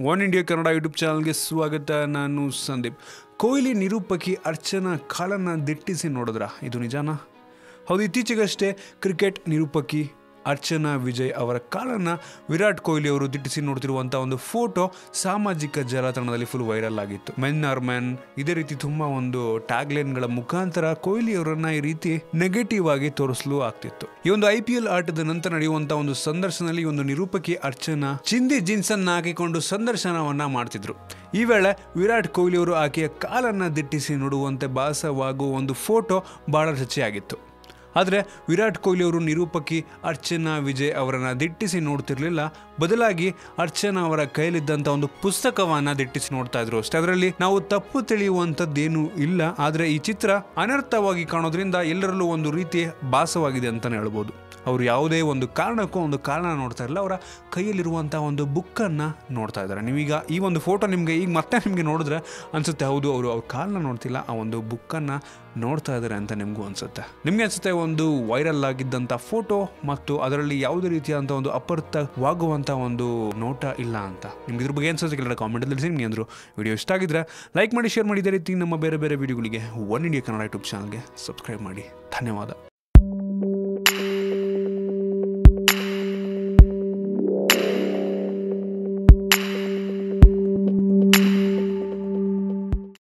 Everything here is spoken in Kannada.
ಒನ್ ಇಂಡಿಯಾ ಕನ್ನಡ ಯೂಟ್ಯೂಬ್ ಚಾನಲ್ಗೆ ಸ್ವಾಗತ ನಾನು ಸಂದೀಪ್ ಕೊಹ್ಲಿ ನಿರೂಪಕಿ ಅರ್ಚನಾ ಕಾಲನ್ನು ದಿಟ್ಟಿಸಿ ನೋಡಿದ್ರ ಇದು ನಿಜಾನಾ ಹೌದು ಇತ್ತೀಚೆಗಷ್ಟೇ ಕ್ರಿಕೆಟ್ ನಿರೂಪಕಿ ಅರ್ಚನಾ ವಿಜಯ್ ಅವರ ಕಾಲನ್ನು ವಿರಾಟ್ ಕೊಹ್ಲಿ ಅವರು ದಿಟ್ಟಿಸಿ ನೋಡ್ತಿರುವಂಥ ಒಂದು ಫೋಟೋ ಸಾಮಾಜಿಕ ಜಾಲತಾಣದಲ್ಲಿ ಫುಲ್ ವೈರಲ್ ಆಗಿತ್ತು ಮೆನ್ ಆರ್ ಮೆನ್ ಇದೇ ರೀತಿ ತುಂಬ ಒಂದು ಟ್ಯಾಗ್ಲೈನ್ಗಳ ಮುಖಾಂತರ ಕೊಹ್ಲಿ ಅವರನ್ನ ಈ ರೀತಿ ನೆಗೆಟಿವ್ ಆಗಿ ತೋರಿಸಲು ಆಗ್ತಿತ್ತು ಈ ಒಂದು ಐ ಪಿ ಎಲ್ ಆಟದ ನಂತರ ನಡೆಯುವಂತ ಒಂದು ಸಂದರ್ಶನದಲ್ಲಿ ಈ ಒಂದು ನಿರೂಪಕಿ ಅರ್ಚನಾ ಚಿಂದಿ ಜೀನ್ಸ್ ಅನ್ನ ಹಾಕಿಕೊಂಡು ಸಂದರ್ಶನವನ್ನ ಮಾಡ್ತಿದ್ರು ಈ ವೇಳೆ ವಿರಾಟ್ ಕೊಹ್ಲಿ ಅವರು ಆಕೆಯ ಕಾಲನ್ನ ದಿಟ್ಟಿಸಿ ನೋಡುವಂತೆ ಭಾಸವಾಗುವ ಒಂದು ಫೋಟೋ ಬಹಳ ಚರ್ಚೆಯಾಗಿತ್ತು ಆದರೆ ವಿರಾಟ್ ಕೊಹ್ಲಿ ಅವರು ನಿರೂಪಕಿ ಅರ್ಚನಾ ವಿಜಯ್ ಅವರನ್ನು ದಿಟ್ಟಿಸಿ ನೋಡ್ತಿರ್ಲಿಲ್ಲ ಬದಲಾಗಿ ಅರ್ಚನಾ ಅವರ ಕೈಯಲ್ಲಿದ್ದಂಥ ಒಂದು ಪುಸ್ತಕವನ್ನ ದಿಟ್ಟಿಸಿ ನೋಡ್ತಾ ಇದ್ರು ಅಷ್ಟೇ ಅದರಲ್ಲಿ ನಾವು ತಪ್ಪು ತಿಳಿಯುವಂಥದ್ದೇನೂ ಇಲ್ಲ ಆದರೆ ಈ ಚಿತ್ರ ಅನರ್ಥವಾಗಿ ಕಾಣೋದ್ರಿಂದ ಎಲ್ಲರಲ್ಲೂ ಒಂದು ರೀತಿ ಭಾಸವಾಗಿದೆ ಅಂತಲೇ ಹೇಳ್ಬೋದು ಅವರು ಯಾವುದೇ ಒಂದು ಕಾರಣಕ್ಕೂ ಒಂದು ಕಾರಣ ನೋಡ್ತಾ ಇರಲ್ಲ ಅವರ ಕೈಯಲ್ಲಿರುವಂಥ ಒಂದು ಬುಕ್ಕನ್ನು ನೋಡ್ತಾ ಇದ್ದಾರೆ ನೀವೀಗ ಈ ಒಂದು ಫೋಟೋ ನಿಮಗೆ ಈಗ ಮತ್ತೆ ನಿಮಗೆ ನೋಡಿದ್ರೆ ಅನಿಸುತ್ತೆ ಹೌದು ಅವರು ಅವ್ರ ಕಾಲನ್ನ ನೋಡ್ತಿಲ್ಲ ಆ ಒಂದು ಬುಕ್ಕನ್ನು ನೋಡ್ತಾ ಇದ್ದಾರೆ ಅಂತ ನಿಮಗೂ ಅನಿಸುತ್ತೆ ನಿಮಗೆ ಅನಿಸುತ್ತೆ ಒಂದು ವೈರಲ್ ಆಗಿದ್ದಂಥ ಫೋಟೋ ಮತ್ತು ಅದರಲ್ಲಿ ಯಾವುದೇ ರೀತಿಯಾದಂಥ ಒಂದು ಅಪರ್ಥವಾಗುವಂಥ ಒಂದು ನೋಟ ಇಲ್ಲ ಅಂತ ನಿಮ್ಗೆ ಇದ್ರ ಬಗ್ಗೆ ಅನ್ಸುತ್ತೆ ಕೆಲವು ಕಾಮೆಂಟ್ ತಿಳಿಸಿ ನಿಮಗೆ ಅಂದರು ವಿಡಿಯೋ ಇಷ್ಟ ಆಗಿದ್ರೆ ಲೈಕ್ ಮಾಡಿ ಶೇರ್ ಮಾಡಿ ಇದೇ ರೀತಿ ನಮ್ಮ ಬೇರೆ ಬೇರೆ ವಿಡಿಯೋಗಳಿಗೆ ಒನ್ ಇಂಡಿಯಾ ಕನ್ನಡ ಯೂಟ್ಯೂಬ್ ಚಾನಲ್ಗೆ ಸಬ್ಸ್ಕ್ರೈಬ್ ಮಾಡಿ ಧನ್ಯವಾದ